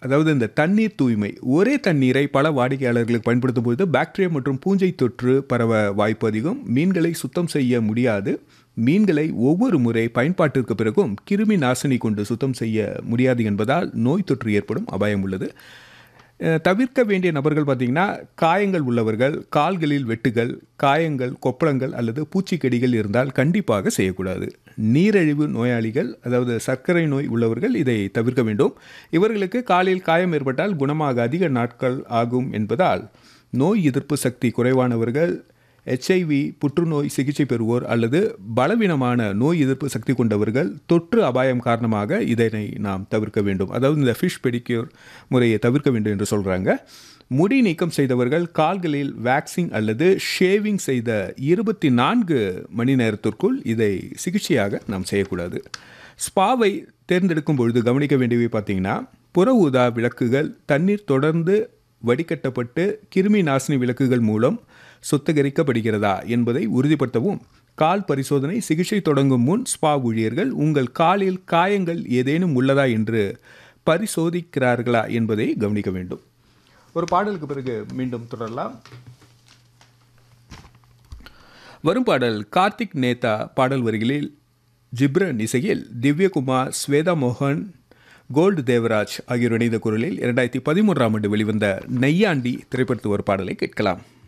அதாவது இந்த தண்ணீர் தூய்மை ஒரே தண்ணீரை பல வாடிக்கையாளர்களுக்கு பயன்படுத்தும் போது பாக்டீரியா மற்றும் பூஞ்சை தொற்று பரவ வாய்ப்பு அதிகம் மீன்களை சுத்தம் செய்ய முடியாது மீன்களை ஒவ்வொரு முறை பயன்பாட்டிற்கு பிறகும் கிருமி நாசினி கொண்டு சுத்தம் செய்ய முடியாது என்பதால் நோய் தொற்று ஏற்படும் அபாயம் உள்ளது அஹ், தவிர்க்க வேண்டிய நபர்கள் பார்த்திங்கன்னா காயங்கள் உள்ளவர்கள் கால்களில் வெட்டுகள் காயங்கள் கொப்பளங்கள் அல்லது பூச்சிக்கடிகள் இருந்தால் கண்டிப்பாக செய்யக்கூடாது நீரிழிவு நோயாளிகள் அதாவது சர்க்கரை நோய் உள்ளவர்கள் இதை தவிர்க்க வேண்டும் இவர்களுக்கு காலில் காயம் ஏற்பட்டால் குணமாக அதிக நாட்கள் ஆகும் என்பதால் நோய் எதிர்ப்பு சக்தி குறைவானவர்கள் எச்ஐவி புற்றுநோய் சிகிச்சை பெறுவோர் அல்லது பலவீனமான நோய் எதிர்ப்பு சக்தி கொண்டவர்கள் தொற்று அபாயம் காரணமாக இதனை நாம் தவிர்க்க வேண்டும் அதாவது இந்த ஃபிஷ் பெடிக்யூர் முறையை தவிர்க்க வேண்டும் என்று சொல்கிறாங்க முடி நீக்கம் செய்தவர்கள் கால்களில் வேக்சிங் அல்லது ஷேவிங் செய்த இருபத்தி நான்கு மணி நேரத்திற்குள் இதை சிகிச்சையாக நாம் செய்யக்கூடாது ஸ்பாவை தேர்ந்தெடுக்கும் பொழுது கவனிக்க வேண்டியவை பார்த்தீங்கன்னா புற ஊதா விளக்குகள் தண்ணீர் தொடர்ந்து வடிகட்டப்பட்டு கிருமி நாசினி விளக்குகள் மூலம் சுத்திகரிக்கப்படுகிறதா என்பதை உறுதிப்படுத்தவும் கால் பரிசோதனை சிகிச்சை தொடங்கும் முன் ஸ்பா ஊழியர்கள் உங்கள் காலில் காயங்கள் ஏதேனும் உள்ளதா என்று பரிசோதிக்கிறார்களா என்பதை கவனிக்க வேண்டும் ஒரு பாடலுக்கு பிறகு மீண்டும் தொடரலாம் வரும் பாடல் கார்த்திக் நேதா பாடல் வரிகளில் ஜிப்ரன் இசையில் திவ்யகுமார் ஸ்வேதா மோகன் கோல்டு தேவராஜ் ஆகியோர் இணைந்த குரலில் இரண்டாயிரத்தி பதிமூன்றாம் ஆண்டு வெளிவந்த நெய்யாண்டி திரைப்படத்து ஒரு பாடலை கேட்கலாம்